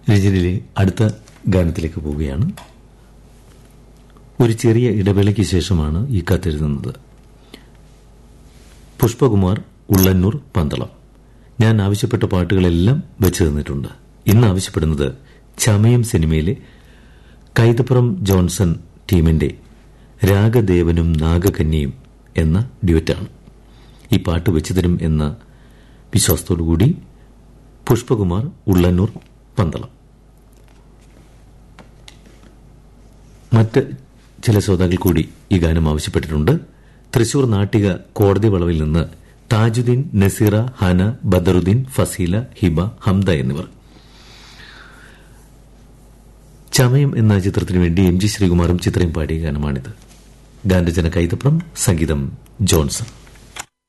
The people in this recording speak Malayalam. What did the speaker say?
രചനയിലെ അടുത്ത ഗാനത്തിലേക്ക് പോവുകയാണ് ഒരു ചെറിയ ഇടവേളയ്ക്ക് ശേഷമാണ് ഈ കത്തെഴുതുന്നത് പുഷ്പകുമാർ ഉള്ളന്നൂർ പന്തളം ഞാൻ ആവശ്യപ്പെട്ട പാട്ടുകളെല്ലാം വെച്ചു തന്നിട്ടുണ്ട് ഇന്ന് ആവശ്യപ്പെടുന്നത് ചമയം സിനിമയിലെ കൈതപ്പുറം ജോൺസൺ ടീമിന്റെ രാഗദേവനും നാഗകന്യയും എന്ന ഡ്യൂറ്റാണ് ഈ പാട്ട് വെച്ചു തരും എന്ന വിശ്വാസത്തോടുകൂടി പുഷ്പകുമാർ ഉള്ളന്നൂർ പന്തളം മറ്റ് ചില ശ്രോതാക്കൾ കൂടി ഈ ഗാനം ആവശ്യപ്പെട്ടിട്ടുണ്ട് തൃശൂർ നാട്ടിക കോടതി വളവിൽ നിന്ന് താജുദ്ദീൻ നസീറ ഹന ബദറുദ്ദീൻ ഫസീല ഹിബ ഹംദ എന്നിവർ ചമയം എന്ന ചിത്രത്തിനു വേണ്ടി എം ജി ശ്രീകുമാറും ചിത്രയും പാടിയ ഗാനമാണിത് ഗാനരചന കൈതപ്രം സംഗീതം ജോൺസൺ